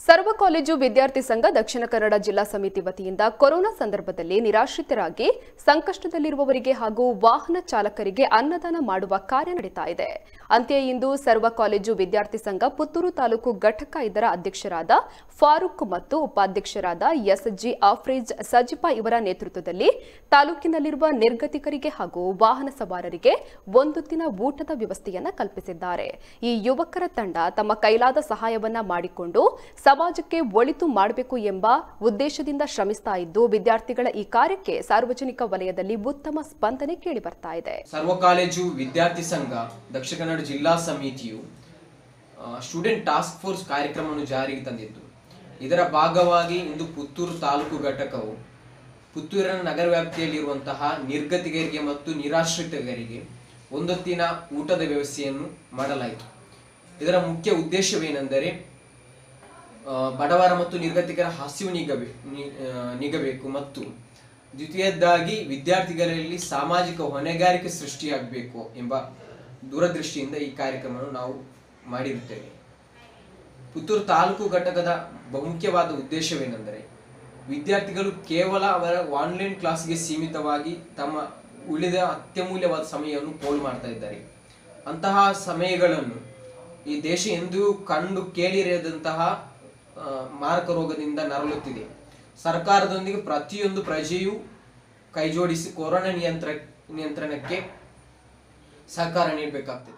ಸರ್ವ ಕಾಲೇಜು ವಿದ್ಯಾರ್ಥಿ ಸಂಘ ದಕ್ಷಿಣ ಕನ್ನಡ ಜಿಲ್ಲಾ ಸಮಿತಿ ವತಿಯಿಂದ ಕೊರೋನಾ ಸಂದರ್ಭದಲ್ಲಿ ನಿರಾಶ್ರಿತರಾಗಿ ಸಂಕಷ್ಟದಲ್ಲಿರುವವರಿಗೆ ಹಾಗೂ ವಾಹನ ಚಾಲಕರಿಗೆ ಅನ್ನದಾನ ಮಾಡುವ ಕಾರ್ಯ ನಡೀತಾ ಇದೆ ಅಂತ್ಯ ಇಂದು ಸರ್ವ ಕಾಲೇಜು ವಿದ್ಯಾರ್ಥಿ ಸಂಘ ಪುತ್ತೂರು ತಾಲೂಕು ಘಟಕ ಇದರ ಅಧ್ಯಕ್ಷರಾದ ಫಾರೂಕ್ ಮತ್ತು ಉಪಾಧ್ಯಕ್ಷರಾದ ಎಸ್ಜಿ ಆಫ್ರೇಜ್ ಸಜಿಪಾ ಇವರ ನೇತೃತ್ವದಲ್ಲಿ ತಾಲೂಕಿನಲ್ಲಿರುವ ನಿರ್ಗತಿಕರಿಗೆ ಹಾಗೂ ವಾಹನ ಸವಾರರಿಗೆ ಒಂದು ದಿನ ಊಟದ ವ್ಯವಸ್ಥೆಯನ್ನ ಕಲ್ಪಿಸಿದ್ದಾರೆ ಈ ಯುವಕರ ತಂಡ ತಮ್ಮ ಕೈಲಾದ ಸಹಾಯವನ್ನ ಮಾಡಿಕೊಂಡು ಸಮಾಜಕ್ಕೆ ಒಳಿತು ಮಾಡಬೇಕು ಎಂಬ ಉದ್ದೇಶದಿಂದ ಶ್ರಮಿಸ್ತಾ ಇದ್ದು ವಿದ್ಯಾರ್ಥಿಗಳ ಈ ಕಾರ್ಯಕ್ಕೆ ಸಾರ್ವಜನಿಕ ವಲಯದಲ್ಲಿ ಉತ್ತಮ ಸ್ಪಂದನೆ ಕೇಳಿ ಬರ್ತಾ ಇದೆ ಸರ್ವ ಕಾಲೇಜು ವಿದ್ಯಾರ್ಥಿ ಸಂಘ ದಕ್ಷಿಣ ಕನ್ನಡ ಜಿಲ್ಲಾ ಸಮಿತಿಯು ಸ್ಟೂಡೆಂಟ್ ಟಾಸ್ಕ್ ಫೋರ್ಸ್ ಕಾರ್ಯಕ್ರಮವನ್ನು ಜಾರಿಗೆ ತಂದಿದ್ದು ಇದರ ಭಾಗವಾಗಿ ಇಂದು ಪುತ್ತೂರು ತಾಲೂಕು ಘಟಕವು ಪುತ್ತೂರಿನ ನಗರ ವ್ಯಾಪ್ತಿಯಲ್ಲಿರುವಂತಹ ನಿರ್ಗತಿಗರಿಗೆ ಮತ್ತು ನಿರಾಶ್ರಿತರಿಗೆ ಒಂದೊತ್ತಿನ ಊಟದ ವ್ಯವಸ್ಥೆಯನ್ನು ಮಾಡಲಾಯಿತು ಇದರ ಮುಖ್ಯ ಉದ್ದೇಶವೇನೆಂದರೆ ಆ, ಬಡವರ ಮತ್ತು ನಿರ್ಗತಿಕರ ಹಸಿವು ನಿಗಬೆ ನಿ- ಆ, ನಿಗಬೇಕು ಮತ್ತು ದ್ವಿತೀಯದ್ದಾಗಿ ವಿದ್ಯಾರ್ಥಿಗಳಲ್ಲಿ ಸಾಮಾಜಿಕ ಹೊಣೆಗಾರಿಕೆ ಸೃಷ್ಟಿಯಾಗಬೇಕು ಎಂಬ ದೂರದೃಷ್ಟಿಯಿಂದ ಈ ಕಾರ್ಯಕ್ರಮವನ್ನು ನಾವು ಮಾಡಿರುತ್ತೇವೆ ಪುತ್ತೂರು ತಾಲೂಕು ಘಟಕದ ಬಹುಮುಖ್ಯವಾದ ಉದ್ದೇಶವೇನೆಂದರೆ ವಿದ್ಯಾರ್ಥಿಗಳು ಕೇವಲ ಅವರ ಆನ್ಲೈನ್ ಕ್ಲಾಸ್ಗೆ ಸೀಮಿತವಾಗಿ ತಮ್ಮ ಉಳಿದ ಅತ್ಯಮೂಲ್ಯವಾದ ಸಮಯವನ್ನು ಪೋಲು ಮಾಡ್ತಾ ಇದ್ದಾರೆ ಅಂತಹ ಸಮಯಗಳನ್ನು ಈ ದೇಶ ಎಂದೂ ಕಂಡು ಕೇಳಿರದಂತಹ ಆ, ಮಾರಕ ರೋಗದಿಂದ ನರಳುತ್ತಿದೆ ಸರ್ಕಾರದೊಂದಿಗೆ ಪ್ರತಿಯೊಂದು ಪ್ರಜೆಯು ಕೈಜೋಡಿಸಿ ಕೊರೋನಾ ನಿಯಂತ್ರ ನಿಯಂತ್ರಣಕ್ಕೆ ಸಹಕಾರ ನೀಡಬೇಕಾಗ್ತದೆ